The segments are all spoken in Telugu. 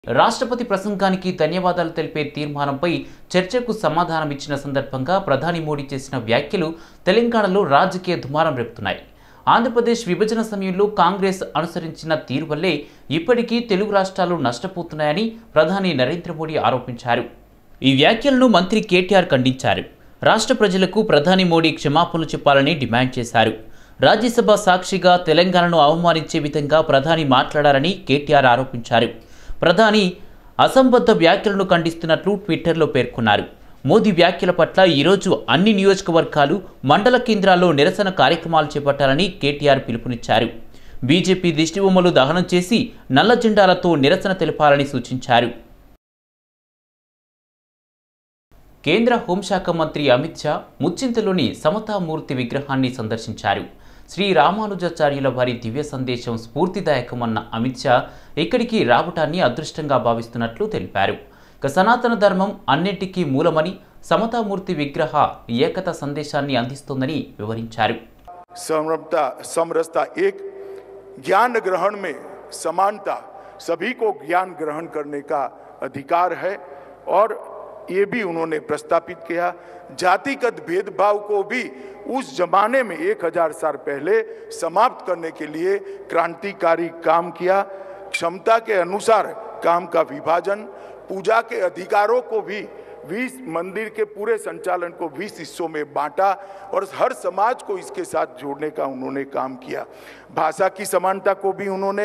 రాష్ట్రపతి ప్రసంగానికి ధన్యవాదాలు తెలిపే తీర్మానంపై చర్చకు సమాధానమిచ్చిన సందర్భంగా ప్రధాని మోడీ చేసిన వ్యాఖ్యలు తెలంగాణలో రాజకీయ దుమారం రేపుతున్నాయి ఆంధ్రప్రదేశ్ విభజన సమయంలో కాంగ్రెస్ అనుసరించిన తీరు వల్లే ఇప్పటికీ తెలుగు రాష్ట్రాలు నష్టపోతున్నాయని ప్రధాని నరేంద్ర మోడీ ఆరోపించారు ఈ వ్యాఖ్యలను మంత్రి కేటీఆర్ ఖండించారు రాష్ట్ర ప్రజలకు ప్రధాని మోడీ క్షమాపణలు చెప్పాలని డిమాండ్ చేశారు రాజ్యసభ సాక్షిగా తెలంగాణను అవమానించే విధంగా ప్రధాని మాట్లాడారని కేటీఆర్ ఆరోపించారు ప్రధాని అసంబద్ధ వ్యాఖ్యలను ఖండిస్తున్నట్లు ట్విట్టర్లో పేర్కొన్నారు మోదీ వ్యాఖ్యల పట్ల ఈరోజు అన్ని నియోజకవర్గాలు మండల కేంద్రాల్లో నిరసన కార్యక్రమాలు చేపట్టాలని కేటీఆర్ పిలుపునిచ్చారు బీజేపీ దిష్టిబొమ్మలు దహనం చేసి నల్ల జెండాలతో నిరసన తెలపాలని సూచించారు కేంద్ర హోంశాఖ మంత్రి అమిత్ షా ముచ్చింతలోని సమతామూర్తి విగ్రహాన్ని సందర్శించారు శ్రీ రామానుజాచార్యుల వారి దివ్య సందేశం స్ఫూర్తిదాయకమన్న అమిత్ షా ఇక్కడికి రావటాన్ని అదృష్టంగా భావిస్తున్నట్లు తెలిపారు ఇక సనాతన ధర్మం అన్నింటికీ మూలమని సమతామూర్తి విగ్రహ ఏకత సందేశాన్ని అందిస్తోందని వివరించారు समरसता समरसता एक ज्ञान ग्रहण में समानता सभी को ज्ञान ग्रहण करने का अधिकार है और ये भी उन्होंने प्रस्तापित किया जातिगत भेदभाव को भी उस जमाने में एक हजार साल पहले समाप्त करने के लिए क्रांतिकारी काम किया क्षमता के अनुसार काम का विभाजन पूजा के अधिकारों को भी 20 मंदिर के पूरे संचालन को 20 हिस्सों में बांटा और हर समाज को इसके साथ जोड़ने का उन्होंने काम किया भाषा की समानता को भी उन्होंने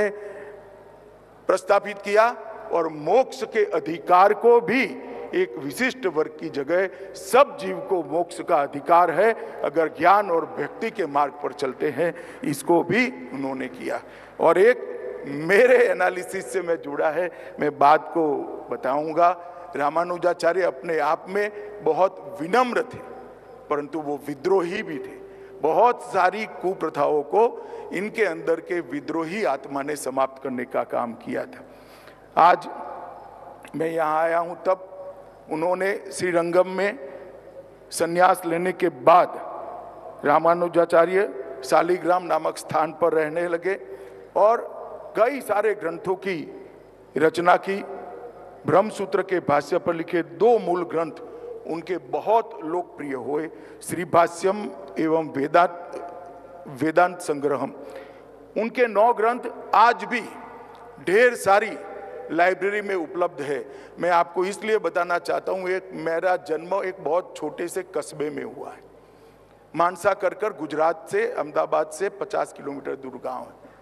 प्रस्तापित किया और मोक्ष के अधिकार को भी एक विशिष्ट वर्ग की जगह सब जीव को मोक्ष का अधिकार है अगर ज्ञान और भक्ति के मार्ग पर चलते हैं इसको भी उन्होंने किया और एक मेरे एनालिसिस से मैं जुड़ा है मैं बात को बताऊंगा रामानुजाचार्य अपने आप में बहुत विनम्र थे परंतु वो विद्रोही भी थे बहुत सारी कुप्रथाओं को इनके अंदर के विद्रोही आत्मा ने समाप्त करने का काम किया था आज मैं यहाँ आया हूँ तब उन्होंने श्रीरंगम में संन्यास लेने के बाद रामानुजाचार्य शालिग्राम नामक स्थान पर रहने लगे और कई सारे ग्रंथों की रचना की ब्रह्मसूत्र के भाष्य पर लिखे दो मूल ग्रंथ उनके बहुत लोकप्रिय हुए श्री भाष्यम एवं वेदांत वेदांत संग्रहम उनके नौ ग्रंथ आज भी ढेर सारी लाइब्रेरी में उपलब्ध है मैं आपको इसलिए बताना चाहता हूँ एक मेरा जन्म एक बहुत छोटे से कस्बे में हुआ है मानसा कर कर गुजरात से अहमदाबाद से 50 किलोमीटर दूर गांव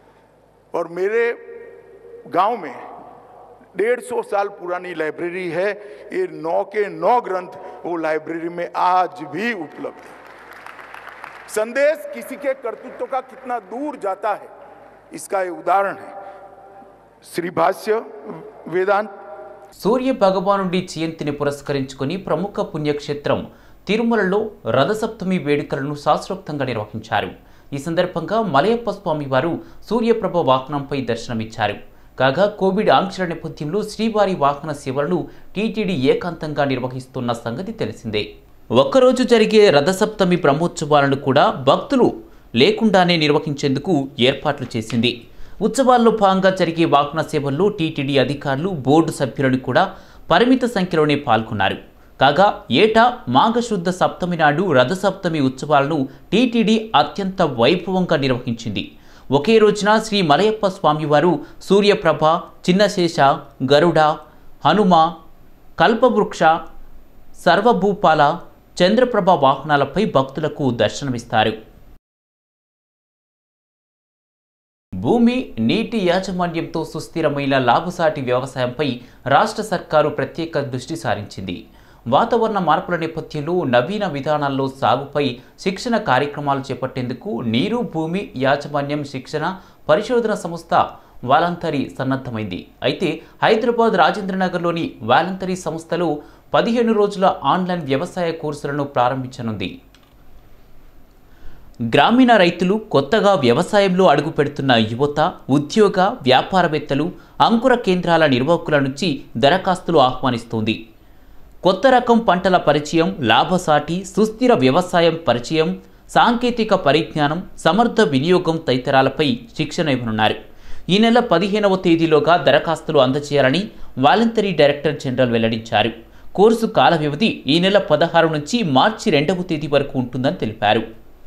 है और मेरे गांव में डेढ़ सौ साल पुरानी लाइब्रेरी है ये नौ के नौ ग्रंथ वो लाइब्रेरी में आज भी उपलब्ध है संदेश किसी के कर्तृत्व का कितना दूर जाता है इसका ये उदाहरण है श्री भाष्य वेदांत సూర్య భగవానుడి జయంతిని పురస్కరించుకుని ప్రముఖ పుణ్యక్షేత్రం తిరుమలలో రథసప్తమి వేడుకలను శాస్త్రోక్తంగా నిర్వహించారు ఈ సందర్భంగా మలయప్ప స్వామి వారు సూర్యప్రభ వాహనంపై దర్శనమిచ్చారు కాగా కోవిడ్ ఆంక్షల నేపథ్యంలో శ్రీవారి వాహన సేవలను టీటీడీ ఏకాంతంగా నిర్వహిస్తున్న సంగతి తెలిసిందే ఒక్కరోజు జరిగే రథసప్తమి బ్రహ్మోత్సవాలను కూడా భక్తులు లేకుండానే నిర్వహించేందుకు ఏర్పాట్లు చేసింది ఉత్సవాల్లో భాగంగా జరిగే వాహన సేవల్లో టీటీడీ అధికారులు బోర్డు సభ్యులను కూడా పరిమిత సంఖ్యలోనే పాల్గొన్నారు కాగా ఏటా మాఘశుద్ధ సప్తమి నాడు రథసప్తమి ఉత్సవాలను టీటీడీ అత్యంత వైభవంగా నిర్వహించింది ఒకే రోజున శ్రీ మలయప్ప స్వామివారు సూర్యప్రభ చిన్నశేష గరుడ హనుమ కల్పవృక్ష సర్వభూపాల చంద్రప్రభ వాహనాలపై భక్తులకు దర్శనమిస్తారు భూమి నీటి యాజమాన్యంతో సుస్థిరమైన లాభసాటి వ్యవసాయంపై రాష్ట్ర సర్కారు ప్రత్యేక దృష్టి సారించింది వాతావరణ మార్పుల నేపథ్యంలో నవీన విధానాల్లో సాగుపై శిక్షణ కార్యక్రమాలు చేపట్టేందుకు నీరు భూమి యాజమాన్యం శిక్షణ పరిశోధన సంస్థ వాలంతరీ సన్నద్ధమైంది అయితే హైదరాబాద్ రాజేంద్రనగర్లోని వాలంతరీ సంస్థలో పదిహేను రోజుల ఆన్లైన్ వ్యవసాయ కోర్సులను ప్రారంభించనుంది గ్రామీణ రైతులు కొత్తగా వ్యవసాయంలో అడుగుపెడుతున్న యువత ఉద్యోగ వ్యాపారవేత్తలు అంకుర కేంద్రాల నిర్వాహకుల నుంచి దరఖాస్తులు ఆహ్వానిస్తోంది కొత్త రకం పంటల పరిచయం లాభసాటి సుస్థిర వ్యవసాయం పరిచయం సాంకేతిక పరిజ్ఞానం సమర్థ వినియోగం తదితరాలపై శిక్షణ ఇవ్వనున్నారు ఈ నెల పదిహేనవ తేదీలోగా దరఖాస్తులు అందజేయాలని వాలంటరీ డైరెక్టర్ జనరల్ వెల్లడించారు కోర్సు కాల వ్యవధి ఈ నెల పదహారు నుంచి మార్చి రెండవ తేదీ వరకు ఉంటుందని తెలిపారు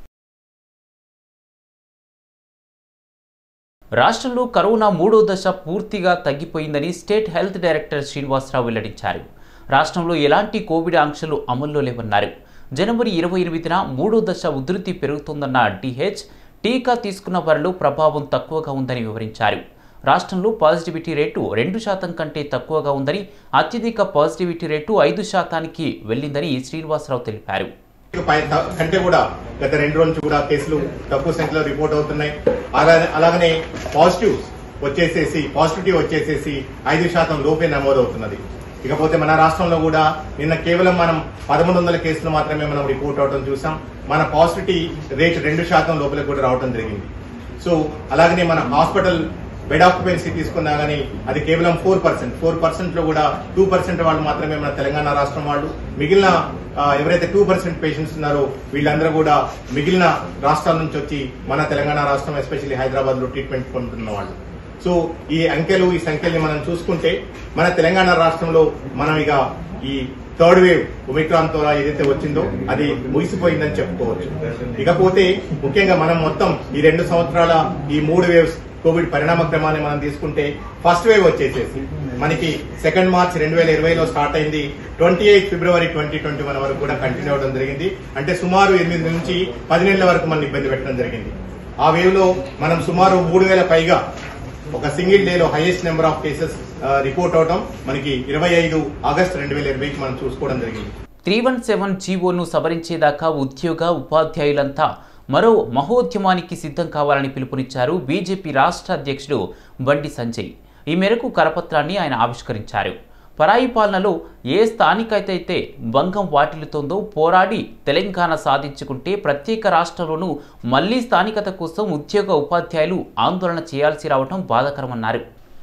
రాష్ట్రంలో కరోనా మూడో దశ పూర్తిగా తగ్గిపోయిందని స్టేట్ హెల్త్ డైరెక్టర్ శ్రీనివాసరావు వెల్లడించారు రాష్ట్రంలో ఎలాంటి కోవిడ్ ఆంక్షలు అమల్లో లేవన్నారు జనవరి ఇరవై ఎనిమిదిన మూడో దశ ఉధృతి పెరుగుతోందన్న డిహెచ్ టీకా తీసుకున్న వారిలో ప్రభావం తక్కువగా ఉందని వివరించారు రాష్ట్రంలో పాజిటివిటీ రేటు రెండు శాతం కంటే తక్కువగా ఉందని అత్యధిక పాజిటివిటీ రేటు ఐదు శాతానికి వెళ్ళిందని శ్రీనివాసరావు తెలిపారు పై- త- కంటే కూడా గత రెండు రోజుల నుంచి కూడా కేసులు తక్కువ సంఖ్యలో రిపోర్ట్ అవుతున్నాయి అలాగే అలాగనే పాజిటివ్ వచ్చేసేసి పాజిటివిటీ వచ్చేసేసి ఐదు శాతం లోపే నమోదవుతున్నది ఇకపోతే మన రాష్ట్రంలో కూడా నిన్న కేవలం మనం పదమూడు వందల కేసులు మాత్రమే మనం రిపోర్ట్ అవడం చూసాం మన పాజిటివిటీ రేట్ రెండు శాతం లోపలికి కూడా రావడం జరిగింది సో అలాగనే మన హాస్పిటల్ బెడ్ ఆక్యుపెన్సీ తీసుకున్నా కానీ అది కేవలం ఫోర్ పర్సెంట్ ఫోర్ పర్సెంట్ లో కూడా టూ పర్సెంట్ వాళ్ళు మాత్రమే మన తెలంగాణ రాష్ట్రం వాళ్ళు మిగిలిన ఆ, ఎవరైతే టూ పర్సెంట్ పేషెంట్స్ ఉన్నారో వీళ్ళందరూ కూడా మిగిలిన రాష్ట్రాల నుంచి వచ్చి మన తెలంగాణ రాష్ట్రం ఎస్పెషల్లీ హైదరాబాద్ లో ట్రీట్మెంట్ పొందుతున్న వాళ్ళు సో ఈ అంకెలు ఈ సంఖ్యల్ని మనం చూసుకుంటే మన తెలంగాణ రాష్ట్రంలో మనం ఇక ఈ థర్డ్ వేవ్ ఒమిక్రాన్ తో ఏదైతే వచ్చిందో అది ముగిసిపోయిందని చెప్పుకోవచ్చు ఇకపోతే ముఖ్యంగా మనం మొత్తం ఈ రెండు సంవత్సరాల ఈ మూడు వేవ్స్ కోవిడ్ పరిణామ క్రమాన్ని మనం తీసుకుంటే ఫస్ట్ వేవ్ వచ్చేసేసి మనకి సెకండ్ మార్చ్ రెండు వేల ఇరవైలో స్టార్ట్ అయింది twenty eighth February twenty twenty one వరకు కూడా కంటిన్యూ అవడం జరిగింది అంటే సుమారు ఎనిమిది నుంచి పది నెలల వరకు మనం ఇబ్బంది పెట్టడం జరిగింది ఆ వేవ్ లో మనం సుమారు మూడు వేల పైగా ఒక సింగిల్ డేలో highest number of cases report అవడం మనకి ఇరవై ఐదు ఆగస్ట్ రెండు వేల ఇరవైకి మనం చూసుకోవడం జరిగింది త్రీ వన్ సెవెన్ జీవోను సవరించేదాకా ఉద్యోగ ఉపాధ్యాయులంతా మరో మహోద్యమానికి సిద్ధం కావాలని పిలుపునిచ్చారు బీజేపీ రాష్ట్ర అధ్యక్షుడు బండి సంజయ్ ఈ మేరకు కరపత్రాన్ని ఆయన ఆవిష్కరించారు పరాయి పాలనలో ఏ స్థానికైతే భంగం వాటిల్లుతోందో పోరాడి తెలంగాణ సాధించుకుంటే ప్రత్యేక రాష్ట్రంలోనూ మళ్లీ స్థానికత కోసం ఉద్యోగ ఉపాధ్యాయులు ఆందోళన చేయాల్సి రావడం బాధాకరమన్నారు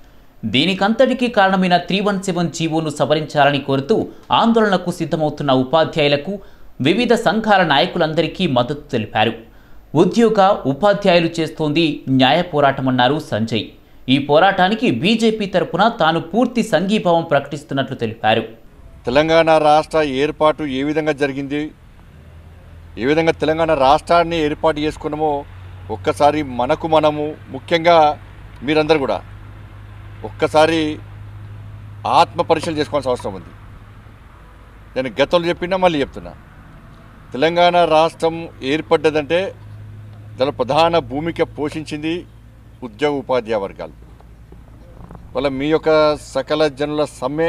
దీనికంతటికీ కారణమైన త్రీ వన్ సెవెన్ జీవోను సవరించాలని కోరుతూ ఆందోళనకు సిద్ధమవుతున్న ఉపాధ్యాయులకు వివిధ సంఘాల నాయకులందరికీ మద్దతు తెలిపారు ఉద్యోగ ఉపాధ్యాయులు చేస్తోంది న్యాయ పోరాటమన్నారు సంజయ్ ఈ పోరాటానికి బీజేపీ తరపున తాను పూర్తి సంఘీభావం ప్రకటిస్తున్నట్లు తెలిపారు తెలంగాణ రాష్ట్ర ఏర్పాటు ఏ విధంగా జరిగింది ఏ విధంగా తెలంగాణ రాష్ట్రాన్ని ఏర్పాటు చేసుకున్నామో ఒక్కసారి మనకు మనము ముఖ్యంగా మీరందరూ కూడా ఒక్కసారి ఆత్మ పరీక్షలు చేసుకోవాల్సిన అవసరం ఉంది నేను గతంలో చెప్పినా మళ్ళీ చెప్తున్నా తెలంగాణ రాష్ట్రం ఏర్పడ్డదంటే దాని ప్రధాన భూమిక పోషించింది ఉద్యోగ ఉపాధ్యాయ వర్గాలు వాళ్ళ మీ యొక్క సకల జనుల సమ్మె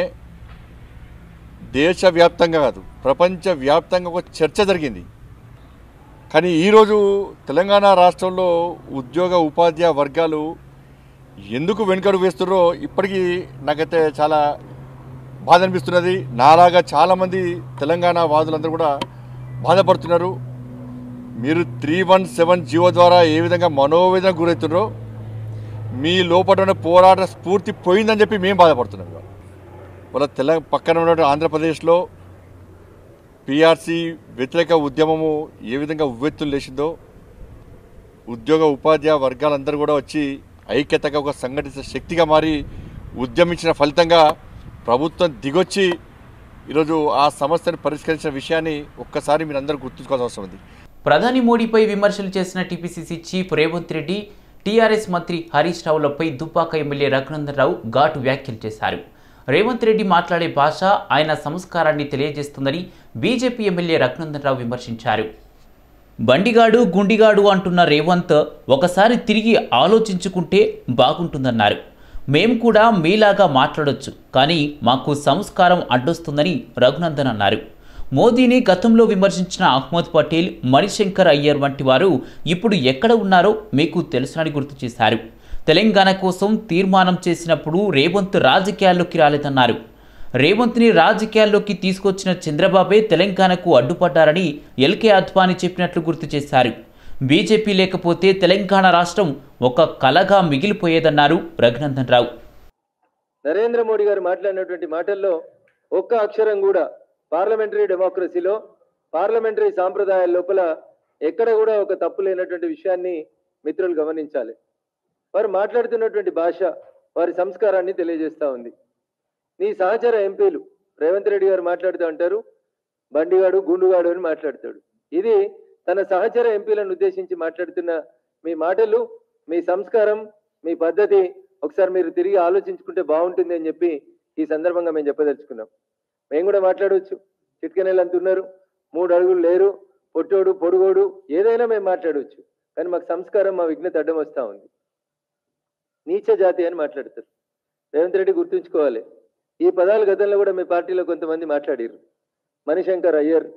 దేశవ్యాప్తంగా కాదు ప్రపంచవ్యాప్తంగా ఒక చర్చ జరిగింది కానీ ఈరోజు తెలంగాణ రాష్ట్రంలో ఉద్యోగ ఉపాధ్యాయ వర్గాలు ఎందుకు వెనుకడు వేస్తున్నారో ఇప్పటికీ నాకైతే చాలా బాధ అనిపిస్తున్నది నాలాగా చాలామంది తెలంగాణ వాదులందరూ కూడా బాధపడుతున్నారు మీరు త్రీ వన్ సెవెన్ జీవో ద్వారా ఏ విధంగా మనోవేదన గురవుతున్నారో మీ లోపల ఉన్న పోరాట స్ఫూర్తి పోయిందని చెప్పి మేము బాధపడుతున్నాం ఇవాళ. వాళ్ళ తెల పక్కన ఉన్న ఆంధ్రప్రదేశ్లో పిఆర్సీ వ్యతిరేక ఉద్యమము ఏ విధంగా ఉవ్వెత్తులు లేచిందో ఉద్యోగ ఉపాధ్యాయ వర్గాలందరూ కూడా వచ్చి ఐక్యతగా ఒక సంఘటిత శక్తిగా మారి ఉద్యమించిన ఫలితంగా ప్రభుత్వం దిగొచ్చి ఈరోజు ఆ సమస్యను పరిష్కరించిన విషయాన్ని ఒక్కసారి మీరు అందరూ గుర్తుంచుకోవాల్సిన అవసరం ఉంది ప్రధాని మోడీపై విమర్శలు చేసిన TPCC chief Revanth Reddy TRS మంత్రి హరీష్ రావులపై దుబ్బాక ఎమ్మెల్యే రఘునందన్ రావు ఘాటు వ్యాఖ్యలు చేశారు రేవంత్ రెడ్డి మాట్లాడే భాష ఆయన సంస్కారాన్ని తెలియజేస్తుందని బీజేపీ ఎమ్మెల్యే రఘునందన్ రావు విమర్శించారు బండిగాడు గుండిగాడు అంటున్న రేవంత్ ఒకసారి తిరిగి ఆలోచించుకుంటే బాగుంటుందన్నారు మేము కూడా మీలాగా మాట్లాడొచ్చు కానీ మాకు సంస్కారం అడ్డొస్తుందని రఘునందన్ అన్నారు మోదీని గతంలో విమర్శించిన అహ్మద్ పటేల్ మణిశంకర్ అయ్యర్ వంటి వారు ఇప్పుడు ఎక్కడ ఉన్నారో మీకు తెలుసునని గుర్తు చేశారు తెలంగాణ కోసం తీర్మానం చేసినప్పుడు రేవంత్ రాజకీయాల్లోకి రాలేదన్నారు రేవంత్ని రాజకీయాల్లోకి తీసుకొచ్చిన చంద్రబాబే తెలంగాణకు అడ్డుపడ్డారని ఎల్కే అద్వానీ చెప్పినట్లు గుర్తు చేశారు బీజేపీ లేకపోతే తెలంగాణ రాష్ట్రం ఒక కలగా మిగిలిపోయేదన్నారు రఘునందన్ రావు నరేంద్ర మోడీ గారు మాట్లాడినటువంటి మాటల్లో ఒక్క అక్షరం కూడా పార్లమెంటరీ డెమోక్రసీలో పార్లమెంటరీ సాంప్రదాయాల లోపల ఎక్కడ కూడా ఒక తప్పు లేనటువంటి విషయాన్ని మిత్రులు గమనించాలి వారు మాట్లాడుతున్నటువంటి భాష వారి సంస్కారాన్ని తెలియజేస్తా ఉంది నీ సహచర ఎంపీలు రేవంత్ రెడ్డి గారు మాట్లాడుతూ అంటారు బండిగాడు గుండుగాడు అని మాట్లాడతాడు ఇది తన సహచర ఎంపీలను ఉద్దేశించి మాట్లాడుతున్న మీ మాటలు మీ సంస్కారం మీ పద్ధతి ఒకసారి మీరు తిరిగి ఆలోచించుకుంటే బాగుంటుంది అని చెప్పి ఈ సందర్భంగా మేము చెప్పదలుచుకున్నాం మేము కూడా మాట్లాడవచ్చు చిట్కనేలు అంత ఉన్నారు మూడు అడుగులు లేరు పొట్టోడు పొడుగోడు ఏదైనా మేము మాట్లాడవచ్చు కానీ మాకు సంస్కారం మా విఘ్నత అడ్డం వస్తూ ఉంది నీచ జాతి అని మాట్లాడతారు రేవంత్ రెడ్డి గుర్తుంచుకోవాలి ఈ పదాలు గతంలో కూడా మీ పార్టీలో కొంతమంది మాట్లాడారు మణిశంకర్ అయ్యర్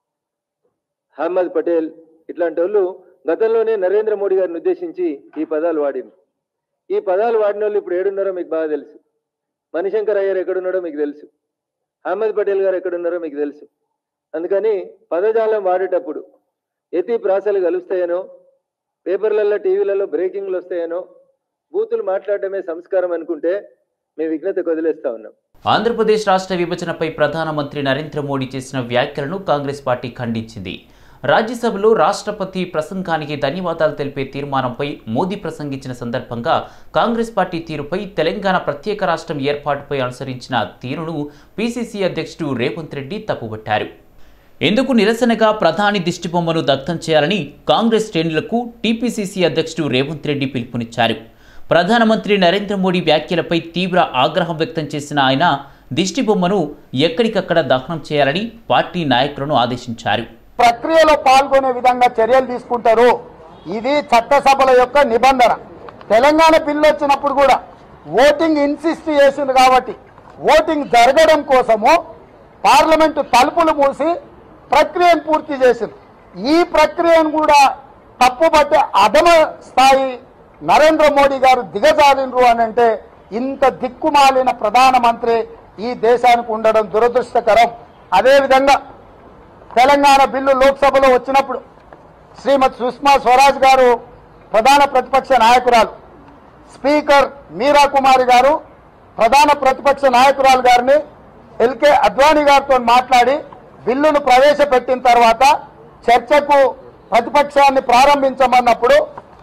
అహ్మద్ పటేల్ ఇట్లాంటి వాళ్ళు గతంలోనే నరేంద్ర మోడీ గారిని ఉద్దేశించి ఈ పదాలు వాడింది ఈ పదాలు వాడిన వాళ్ళు ఇప్పుడు ఏడున్నారో మీకు బాగా తెలుసు మణిశంకర్ అయ్యర్ ఎక్కడున్నాడో మీకు తెలుసు అహ్మద్ పటేల్ గారు ఎక్కడున్నారో మీకు తెలుసు అందుకని పదజాలం వాడేటప్పుడు ఎతి ప్రాసలు కలుస్తాయనో పేపర్లలో టీవీలలో బ్రేకింగ్లు వస్తాయనో బూతులు మాట్లాడడమే సంస్కారం అనుకుంటే మేము విఘ్నత వదిలేస్తా ఉన్నాం ఆంధ్రప్రదేశ్ రాష్ట్ర విభజనపై ప్రధానమంత్రి నరేంద్ర మోడీ చేసిన వ్యాఖ్యలను కాంగ్రెస్ పార్టీ ఖండించింది రాజ్యసభలో రాష్ట్రపతి ప్రసంగానికి ధన్యవాదాలు తెలిపే తీర్మానంపై మోదీ ప్రసంగించిన సందర్భంగా కాంగ్రెస్ పార్టీ తీరుపై తెలంగాణ ప్రత్యేక రాష్ట్రం ఏర్పాటుపై అనుసరించిన తీరును పీసీసీ అధ్యక్షుడు రేవంత్ రెడ్డి తప్పుబట్టారు ఇందుకు నిరసనగా ప్రధాని దిష్టిబొమ్మను దగ్ధం చేయాలని కాంగ్రెస్ శ్రేణులకు టీపీసీసీ అధ్యక్షుడు రేవంత్ రెడ్డి పిలుపునిచ్చారు ప్రధానమంత్రి నరేంద్ర మోడీ వ్యాఖ్యలపై తీవ్ర ఆగ్రహం వ్యక్తం చేసిన ఆయన దిష్టిబొమ్మను ఎక్కడికక్కడ దహనం చేయాలని పార్టీ నాయకులను ఆదేశించారు ప్రక్రియలో పాల్గొనే విధంగా చర్యలు తీసుకుంటారు ఇది చట్టసభల యొక్క నిబంధన తెలంగాణ బిల్లు వచ్చినప్పుడు కూడా ఓటింగ్ ఇన్సిస్ట్ చేసింది కాబట్టి ఓటింగ్ జరగడం కోసము పార్లమెంటు తలుపులు మూసి ప్రక్రియను పూర్తి చేసింది ఈ ప్రక్రియను కూడా తప్పుపట్టే అధమ స్థాయి నరేంద్ర మోడీ గారు దిగజారినరు అని అంటే ఇంత దిక్కుమాలిన ప్రధానమంత్రి ఈ దేశానికి ఉండడం దురదృష్టకరం అదేవిధంగా తెలంగాణ బిల్లు లోక్సభలో వచ్చినప్పుడు శ్రీమతి సుష్మా స్వరాజ్ గారు ప్రధాన ప్రతిపక్ష నాయకురాలు స్పీకర్ మీరా కుమారి గారు ప్రధాన ప్రతిపక్ష నాయకురాలు గారిని ఎల్కే అద్వానీ గారితో మాట్లాడి బిల్లును ప్రవేశపెట్టిన తర్వాత చర్చకు ప్రతిపక్షాన్ని ప్రారంభించమన్నప్పుడు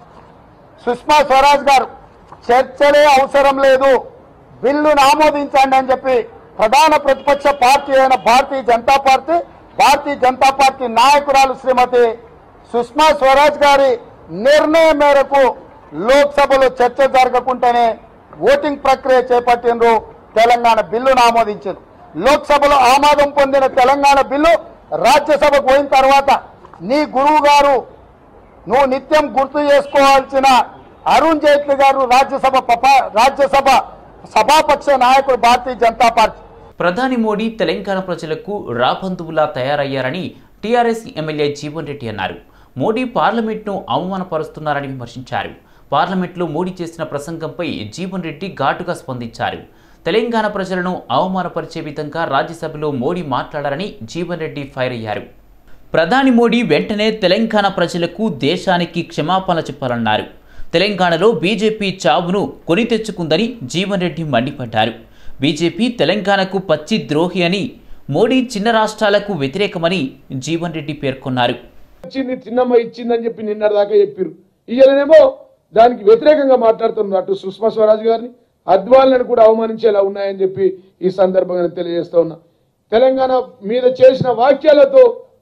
సుష్మా స్వరాజ్ గారు చర్చలే అవసరం లేదు బిల్లును ఆమోదించండి అని చెప్పి ప్రధాన ప్రతిపక్ష పార్టీ అయిన భారతీయ జనతా పార్టీ భారతీయ జనతా పార్టీ నాయకురాలు శ్రీమతి సుష్మా స్వరాజ్ గారి నిర్ణయం మేరకు లోక్సభలో చర్చ జరగకుండానే ఓటింగ్ ప్రక్రియ చేపట్టినరు తెలంగాణ బిల్లును ఆమోదించారు లోక్సభలో ఆమోదం పొందిన తెలంగాణ బిల్లు రాజ్యసభకు పోయిన తర్వాత నీ గురువు గారు నువ్వు నిత్యం గుర్తు చేసుకోవాల్సిన అరుణ్ జైట్లీ గారు రాజ్యసభ పప- రాజ్యసభ సభాపక్ష నాయకుడు భారతీయ జనతా పార్టీ ప్రధాని మోడీ తెలంగాణ ప్రజలకు రాబంధువులా తయారయ్యారని టీఆర్ఎస్ ఎమ్మెల్యే జీవన్ రెడ్డి అన్నారు మోడీ పార్లమెంట్ను అవమానపరుస్తున్నారని విమర్శించారు పార్లమెంట్లో మోడీ చేసిన ప్రసంగంపై జీవన్ రెడ్డి ఘాటుగా స్పందించారు తెలంగాణ ప్రజలను అవమానపరిచే విధంగా రాజ్యసభలో మోడీ మాట్లాడారని జీవన్ రెడ్డి ఫైర్ అయ్యారు ప్రధాని మోడీ వెంటనే తెలంగాణ ప్రజలకు దేశానికి క్షమాపణ చెప్పాలన్నారు తెలంగాణలో బీజేపీ చావును కొని తెచ్చుకుందని జీవన్ రెడ్డి మండిపడ్డారు బీజేపీ తెలంగాణకు పచ్చి ద్రోహి అని మోడీ చిన్న రాష్ట్రాలకు వ్యతిరేకమని జీవన్ రెడ్డి పేర్కొన్నారు ఇచ్చింది చిన్నమ్మ ఇచ్చిందని చెప్పి నిన్నటి దాకా చెప్పారు ఇయ్యలనేమో దానికి వ్యతిరేకంగా మాట్లాడుతున్నారు అటు సుష్మా స్వరాజ్ గారిని అద్వాలను కూడా అవమానించేలా ఉన్నాయని చెప్పి ఈ సందర్భంగా నేను తెలియజేస్తా ఉన్నా తెలంగాణ మీద చేసిన వాక్యాలతో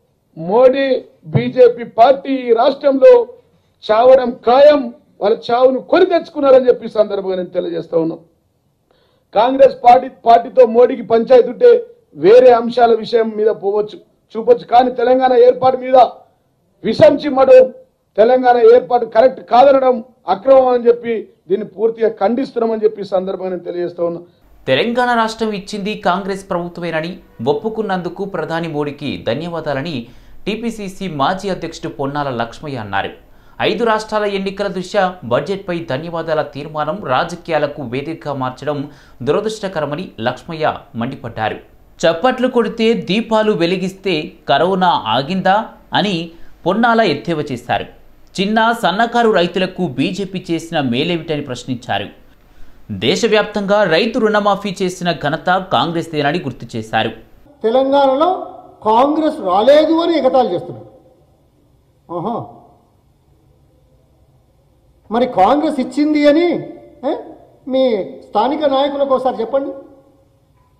మోడీ బీజేపీ పార్టీ ఈ రాష్ట్రంలో చావడం ఖాయం వాళ్ళ చావును కొని తెచ్చుకున్నారని చెప్పి ఈ సందర్భంగా నేను తెలియజేస్తా ఉన్నాం కాంగ్రెస్ పార్టీ పార్టీతో మోడీకి పంచాయతీ ఉంటే వేరే అంశాల విషయం మీద పోవచ్చు చూపొచ్చు కానీ తెలంగాణ ఏర్పాటు మీద విషం చిమ్మడం తెలంగాణ ఏర్పాటు కరెక్ట్ కాదనడం అక్రమం అని చెప్పి దీన్ని పూర్తిగా ఖండిస్తున్నామని చెప్పి ఈ సందర్భంగా నేను తెలియజేస్తా ఉన్నా తెలంగాణ రాష్ట్రం ఇచ్చింది కాంగ్రెస్ ప్రభుత్వమేనని ఒప్పుకున్నందుకు ప్రధాని మోడీకి ధన్యవాదాలని టీపీసీసీ మాజీ అధ్యక్షుడు పొన్నాల లక్ష్మయ్య అన్నారు ఐదు రాష్ట్రాల ఎన్నికల దృష్ట్యా బడ్జెట్పై ధన్యవాదాల తీర్మానం రాజకీయాలకు వేదికగా మార్చడం దురదృష్టకరమని లక్ష్మయ్య మండిపడ్డారు చప్పట్లు కొడితే దీపాలు వెలిగిస్తే కరోనా ఆగిందా అని పొన్నాల ఎద్దేవా చేశారు చిన్న సన్నకారు రైతులకు బీజేపీ చేసిన మేలేమిటని ప్రశ్నించారు దేశవ్యాప్తంగా రైతు రుణమాఫీ చేసిన ఘనత కాంగ్రెస్దేనని గుర్తు చేశారు తెలంగాణలో కాంగ్రెస్ రాలేదు అని ఎగతాళి చేస్తున్నాడు ఆహా మరి కాంగ్రెస్ ఇచ్చింది అని ఏ? మీ స్థానిక నాయకులకు ఒకసారి చెప్పండి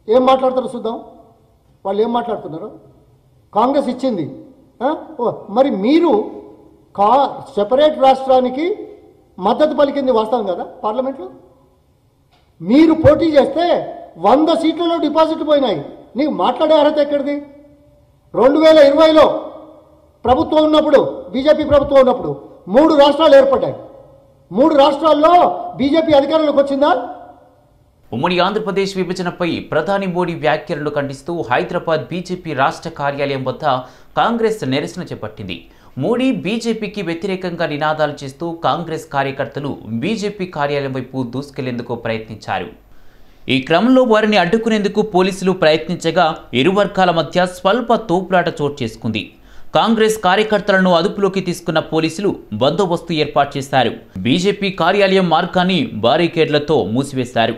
ఏం మాట్లాడతారో చూద్దాం వాళ్ళు ఏం మాట్లాడుతున్నారు కాంగ్రెస్ ఇచ్చింది ఆ? ఓ, మరి మీరు కా సెపరేట్ రాష్ట్రానికి మద్దతు పలికింది వాస్తవం కదా పార్లమెంట్లో మీరు పోటీ చేస్తే వంద సీట్లలో డిపాజిట్ పోయినాయి నీకు మాట్లాడే అర్హత ఎక్కడిది రెండు వేల ఇరవైలో ప్రభుత్వం ఉన్నప్పుడు బీజేపీ ప్రభుత్వం ఉన్నప్పుడు మూడు రాష్ట్రాలు ఏర్పడ్డాయి మూడు రాష్ట్రాల్లో బీజేపీ అధికారంలోకి వచ్చిందా ఉమ్మడి ఆంధ్రప్రదేశ్ విభజనపై ప్రధాని మోడీ వ్యాఖ్యలను ఖండిస్తూ హైదరాబాద్ బీజేపీ రాష్ట్ర కార్యాలయం వద్ద కాంగ్రెస్ నిరసన చేపట్టింది మోడీ బీజేపీకి వ్యతిరేకంగా నినాదాలు చేస్తూ కాంగ్రెస్ కార్యకర్తలు బీజేపీ కార్యాలయం వైపు దూసుకెళ్లేందుకు ప్రయత్నించారు ఈ క్రమంలో వారిని అడ్డుకునేందుకు పోలీసులు ప్రయత్నించగా ఇరు వర్గాల మధ్య స్వల్ప తోపులాట చోటు చేసుకుంది కాంగ్రెస్ కార్యకర్తలను అదుపులోకి తీసుకున్న పోలీసులు బందోబస్తు ఏర్పాటు చేశారు బీజేపీ కార్యాలయం మార్గాన్ని బారికేడ్లతో మూసివేశారు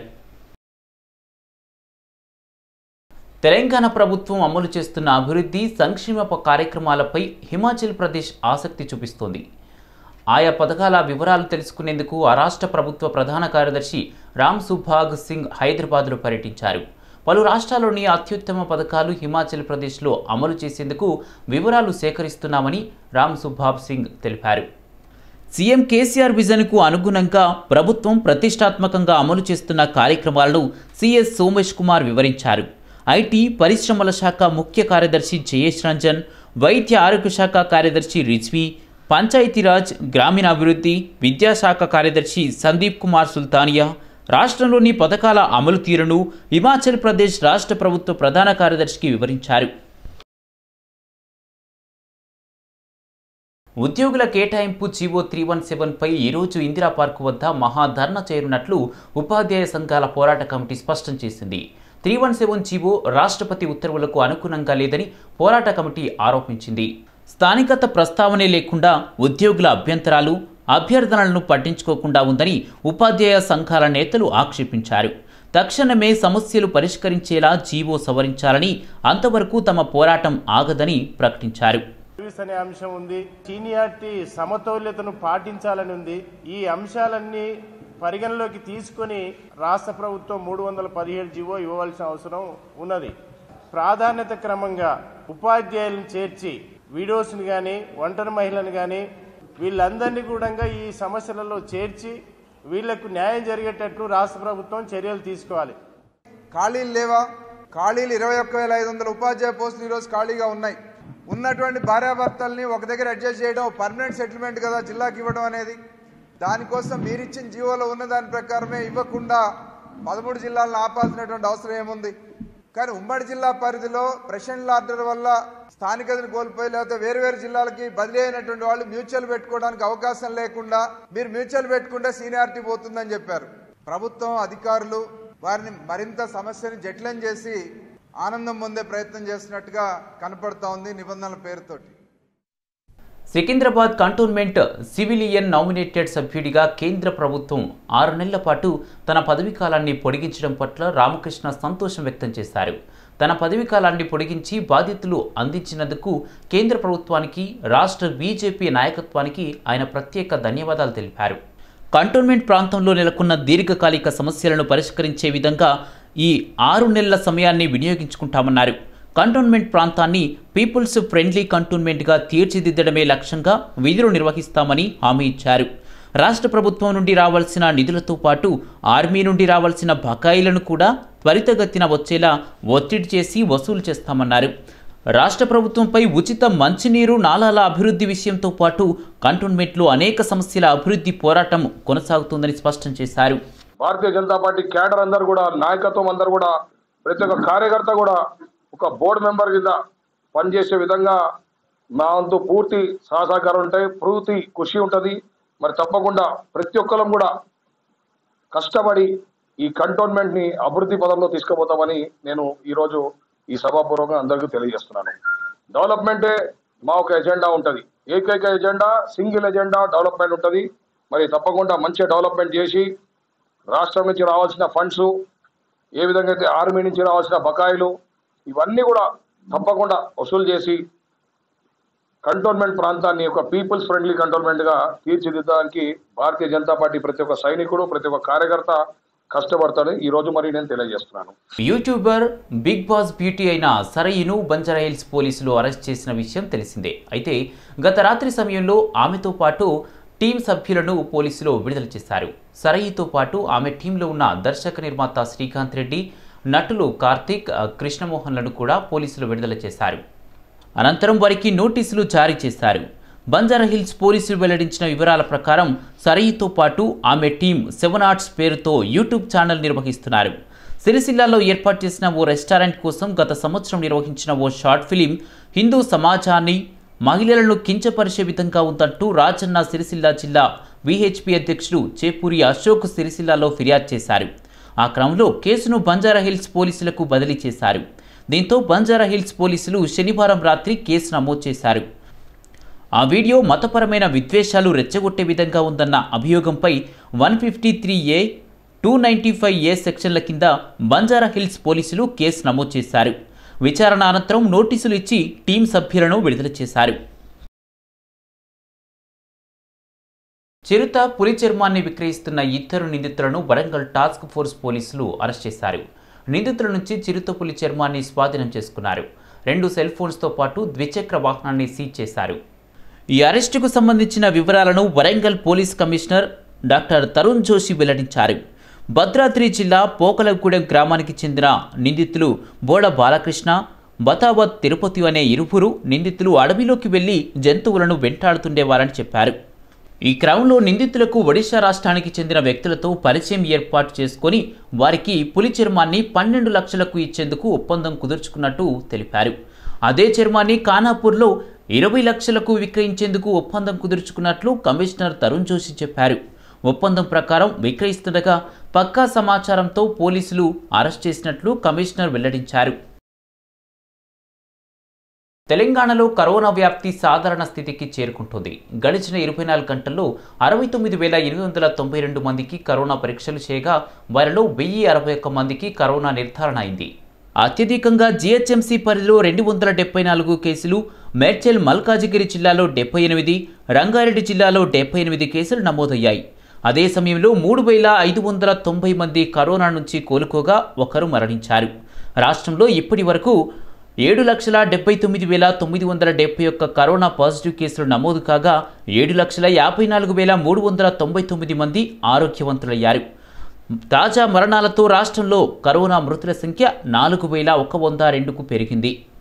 తెలంగాణ ప్రభుత్వం అమలు చేస్తున్న అభివృద్ధి సంక్షేమ కార్యక్రమాలపై హిమాచల్ ప్రదేశ్ ఆసక్తి చూపిస్తోంది ఆయా పథకాల వివరాలు తెలుసుకునేందుకు ఆ రాష్ట్ర ప్రభుత్వ ప్రధాన కార్యదర్శి రామ్ సుభాగ్ సింగ్ హైదరాబాద్లో పర్యటించారు పలు రాష్ట్రాల్లోని అత్యుత్తమ పథకాలు హిమాచల్ ప్రదేశ్లో అమలు చేసేందుకు వివరాలు సేకరిస్తున్నామని రామ్ సుభాగ్ సింగ్ తెలిపారు సీఎం కేసీఆర్ విజన్కు అనుగుణంగా ప్రభుత్వం ప్రతిష్టాత్మకంగా అమలు చేస్తున్న కార్యక్రమాలను సీఎస్ సోమేష్ కుమార్ వివరించారు ఐటీ పరిశ్రమల శాఖ ముఖ్య కార్యదర్శి జయేష్ రంజన్ వైద్య ఆరోగ్య శాఖ కార్యదర్శి రిజ్వీ పంచాయతీరాజ్ గ్రామీణాభివృద్ధి విద్యాశాఖ కార్యదర్శి సందీప్ కుమార్ సుల్తానియా రాష్ట్రంలోని పథకాల అమలు తీరును హిమాచల్ ప్రదేశ్ రాష్ట్ర ప్రభుత్వ ప్రధాన కార్యదర్శికి వివరించారు ఉద్యోగుల కేటాయింపు జీవో త్రీ వన్ సెవెన్పై ఈరోజు ఇందిరా పార్క్ వద్ద మహాధర్నా చేరున్నట్లు ఉపాధ్యాయ సంఘాల పోరాట కమిటీ స్పష్టం చేసింది త్రీ వన్ సెవెన్ జీవో రాష్ట్రపతి ఉత్తర్వులకు అనుగుణంగా లేదని పోరాట కమిటీ ఆరోపించింది స్థానికత ప్రస్తావనే లేకుండా ఉద్యోగుల అభ్యంతరాలు అభ్యర్థనలను పట్టించుకోకుండా ఉందని ఉపాధ్యాయ సంఘాల నేతలు ఆక్షేపించారు తక్షణమే సమస్యలు పరిష్కరించేలా జీవో సవరించాలని అంతవరకు తమ పోరాటం ఆగదని ప్రకటించారు సర్వీస్ అనే అంశం ఉంది సీనియారిటీ సమతౌల్యతను పాటించాలని ఉంది ఈ అంశాలన్నీ పరిగణలోకి తీసుకొని రాష్ట్ర ప్రభుత్వం మూడు వందల పదిహేడు జీవో ఇవ్వవలసిన అవసరం ఉన్నది ప్రాధాన్యత క్రమంగా ఉపాధ్యాయులను చేర్చి విడోస్ని కానీ ఒంటరి మహిళను కానీ వీళ్ళందరినీ కూడా ఈ సమస్యలలో చేర్చి వీళ్లకు న్యాయం జరిగేటట్లు రాష్ట్ర ప్రభుత్వం చర్యలు తీసుకోవాలి ఖాళీలు లేవా ఖాళీలు ఇరవై ఒక్క వేల ఐదు వందల ఉపాధ్యాయ పోస్టులు ఈరోజు ఖాళీగా ఉన్నాయి ఉన్నటువంటి భార్యాభర్తల్ని ఒక దగ్గర అడ్జస్ట్ చేయడం పర్మనెంట్ సెటిల్మెంట్ కదా జిల్లాకి ఇవ్వడం అనేది దానికోసం మీరిచ్చిన జీవోలో ఉన్న దాని ప్రకారమే ఇవ్వకుండా పదమూడు జిల్లాలను ఆపాల్సినటువంటి అవసరం ఏముంది కానీ ఉమ్మడి జిల్లా పరిధిలో ప్రెసిడెంట్ ఆర్డర్ వల్ల స్థానికతను కోల్పోయి లేకపోతే వేరు వేరు జిల్లాలకి బదిలీ అయినటువంటి వాళ్ళు మ్యూచువల్ పెట్టుకోవడానికి అవకాశం లేకుండా మీరు మ్యూచువల్ పెట్టుకుంటే సీనియారిటీ పోతుందని చెప్పారు ప్రభుత్వం అధికారులు వారిని మరింత సమస్యని జటిలం చేసి ఆనందం పొందే ప్రయత్నం చేస్తున్నట్టుగా కనపడతా ఉంది నిబంధనల పేరుతోటి సికింద్రాబాద్ కంటోన్మెంట్ సివిలియన్ నామినేటెడ్ సభ్యుడిగా కేంద్ర ప్రభుత్వం ఆరు నెలల పాటు తన పదవీ కాలాన్ని పొడిగించడం పట్ల రామకృష్ణ సంతోషం వ్యక్తం చేశారు తన పదవీ కాలాన్ని పొడిగించి బాధ్యతలు అందించినందుకు కేంద్ర ప్రభుత్వానికి రాష్ట్ర బీజేపీ నాయకత్వానికి ఆయన ప్రత్యేక ధన్యవాదాలు తెలిపారు కంటోన్మెంట్ ప్రాంతంలో నెలకొన్న దీర్ఘకాలిక సమస్యలను పరిష్కరించే విధంగా ఈ ఆరు నెలల సమయాన్ని వినియోగించుకుంటామన్నారు కంటోన్మెంట్ ప్రాంతాన్ని పీపుల్స్ ఫ్రెండ్లీ కంటోన్మెంట్గా తీర్చిదిద్దడమే లక్ష్యంగా విధులు నిర్వహిస్తామని హామీ ఇచ్చారు రాష్ట్ర ప్రభుత్వం నుండి రావాల్సిన నిధులతో పాటు ఆర్మీ నుండి రావాల్సిన బకాయిలను కూడా త్వరితగతిన వచ్చేలా ఒత్తిడి చేసి వసూలు చేస్తామన్నారు రాష్ట్ర ప్రభుత్వంపై ఉచిత మంచినీరు నాలాల అభివృద్ధి విషయంతో పాటు కంటోన్మెంట్లో అనేక సమస్యల అభివృద్ధి పోరాటం కొనసాగుతుందని స్పష్టం చేశారు భారతీయ జనతా పార్టీ క్యాడర్ అందరు కూడా నాయకత్వం అందరు కూడా ప్రతి ఒక్క కార్యకర్త కూడా ఒక బోర్డు మెంబర్ కింద పనిచేసే విధంగా మా వంతు పూర్తి సహసహకారం ఉంటాయి పూర్తి కృషి ఉంటుంది మరి తప్పకుండా ప్రతి ఒక్కరం కూడా కష్టపడి ఈ కంటోన్మెంట్ ని అభివృద్ధి పదంలో తీసుకుపోతామని నేను ఈరోజు ఈ సభాపూర్వకంగా అందరికీ తెలియజేస్తున్నాను డెవలప్మెంటే మా ఒక ఎజెండా ఉంటుంది ఏకైక ఎజెండా సింగిల్ ఎజెండా డెవలప్మెంట్ ఉంటుంది మరి తప్పకుండా మంచి డెవలప్మెంట్ చేసి రాష్ట్రం నుంచి రావాల్సిన ఫండ్స్ ఏ విధంగా అయితే ఆర్మీ నుంచి రావాల్సిన బకాయిలు ఇవన్నీ కూడా తప్పకుండా వసూలు చేసి కంటోన్మెంట్ ప్రాంతాన్ని ఒక పీపుల్స్ ఫ్రెండ్లీ కంటోన్మెంట్ గా తీర్చిదిద్దడానికి భారతీయ జనతా పార్టీ ప్రతి ఒక్క సైనికుడు ప్రతి ఒక్క కార్యకర్త కష్టపడతాడని ఈ రోజు మరి నేను తెలియజేస్తున్నాను యూట్యూబర్ బిగ్ బాస్ బ్యూటీ అయిన సరయిను బంజారాహిల్స్ పోలీసులు అరెస్ట్ చేసిన విషయం తెలిసిందే అయితే గత రాత్రి సమయంలో ఆమెతో పాటు టీం సభ్యులను పోలీసులు విడుదల చేశారు సరయితో పాటు ఆమె టీంలో ఉన్న దర్శక నిర్మాత శ్రీకాంత్ రెడ్డి నటులు కార్తీక్ ఆ, కృష్ణమోహన్లను కూడా పోలీసులు విడుదల చేశారు అనంతరం వారికి నోటీసులు జారీ చేశారు బంజారాహిల్స్ పోలీసులు వెల్లడించిన వివరాల ప్రకారం సరయితో పాటు ఆమె టీం సెవెన్ ఆర్ట్స్ పేరుతో యూట్యూబ్ ఛానల్ నిర్వహిస్తున్నారు సిరిసిల్లాలో ఏర్పాటు చేసిన ఓ రెస్టారెంట్ కోసం గత సంవత్సరం నిర్వహించిన ఓ షార్ట్ ఫిలిం హిందూ సమాజాన్ని మహిళలను కించపరిచే విధంగా ఉందంటూ రాజన్న సిరిసిల్ల జిల్లా విహెచ్పి అధ్యక్షుడు చేపూరి అశోక్ సిరిసిల్లాలో ఫిర్యాదు చేశారు ఆ క్రమంలో కేసును బంజారాహిల్స్ పోలీసులకు బదిలీ చేశారు దీంతో బంజారాహిల్స్ పోలీసులు శనివారం రాత్రి కేసు నమోదు చేశారు ఆ వీడియో మతపరమైన విద్వేషాలు రెచ్చగొట్టే విధంగా ఉందన్న అభియోగంపై one fifty three A two ninety five A సెక్షన్ల కింద బంజారా హిల్స్ పోలీసులు కేసు నమోదు చేశారు విచారణ అనంతరం నోటీసులు ఇచ్చి టీం సభ్యులను విడుదల చేశారు చిరుత పులి చర్మాన్ని విక్రయిస్తున్న ఇద్దరు నిందితులను వరంగల్ టాస్క్ ఫోర్స్ పోలీసులు అరెస్ట్ చేశారు నిందితుల నుంచి చిరుత పులి చర్మాన్ని స్వాధీనం చేసుకున్నారు రెండు సెల్ ఫోన్స్తో పాటు ద్విచక్ర వాహనాన్ని సీజ్ చేశారు ఈ అరెస్టుకు సంబంధించిన వివరాలను Warangal police commissioner doctor Tarun Joshi వెల్లడించారు భద్రాద్రి జిల్లా పోకలగూడెం గ్రామానికి చెందిన నిందితులు బోడ బాలకృష్ణ బతావత్ తిరుపతి అనే ఇరువురు నిందితులు అడవిలోకి వెళ్లి జంతువులను వెంటాడుతుండేవారని చెప్పారు ఈ క్రమంలో నిందితులకు ఒడిశా రాష్ట్రానికి చెందిన వ్యక్తులతో పరిచయం ఏర్పాటు చేసుకొని వారికి పులి చర్మాన్ని పన్నెండు లక్షలకు ఇచ్చేందుకు ఒప్పందం కుదుర్చుకున్నట్టు తెలిపారు అదే చర్మాన్ని ఖానాపూర్లో ఇరవై లక్షలకు విక్రయించేందుకు ఒప్పందం కుదుర్చుకున్నట్లు కమిషనర్ తరుణ్ జోషి చెప్పారు ఒప్పందం ప్రకారం విక్రయిస్తుండగా పక్కా సమాచారంతో పోలీసులు అరెస్ట్ చేసినట్లు కమిషనర్ వెల్లడించారు తెలంగాణలో కరోనా వ్యాప్తి సాధారణ స్థితికి చేరుకుంటుంది గడిచిన ఇరవై నాలుగు గంటల్లో అరవై తొమ్మిది వేల ఎనిమిది వందల తొంభై రెండు మందికి కరోనా పరీక్షలు చేయగా వారిలో వెయ్యి అరవై ఒక్క మందికి కరోనా నిర్ధారణ అయింది అత్యధికంగా జీహెచ్ఎంసీ పరిధిలో రెండు వందల డెబ్బై నాలుగు కేసులు మేడ్చల్ మల్కాజిగిరి జిల్లాలో డెబ్బై ఎనిమిది రంగారెడ్డి జిల్లాలో డెబ్బై ఎనిమిది కేసులు నమోదయ్యాయి అదే సమయంలో మూడు వేల ఐదు వందల తొంభై మంది కరోనా నుంచి కోలుకోగా ఒకరు మరణించారు రాష్ట్రంలో ఇప్పటి వరకు ఏడు లక్షల డెబ్బై తొమ్మిది వేల తొమ్మిది వందల డెబ్బై ఒక్క కరోనా పాజిటివ్ కేసులు నమోదు కాగా ఏడు లక్షల యాభై నాలుగు వేల మూడు వందల తొంభై తొమ్మిది మంది ఆరోగ్యవంతులయ్యారు తాజా మరణాలతో రాష్ట్రంలో కరోనా మృతుల సంఖ్య నాలుగు వేల ఒక వంద రెండుకు పెరిగింది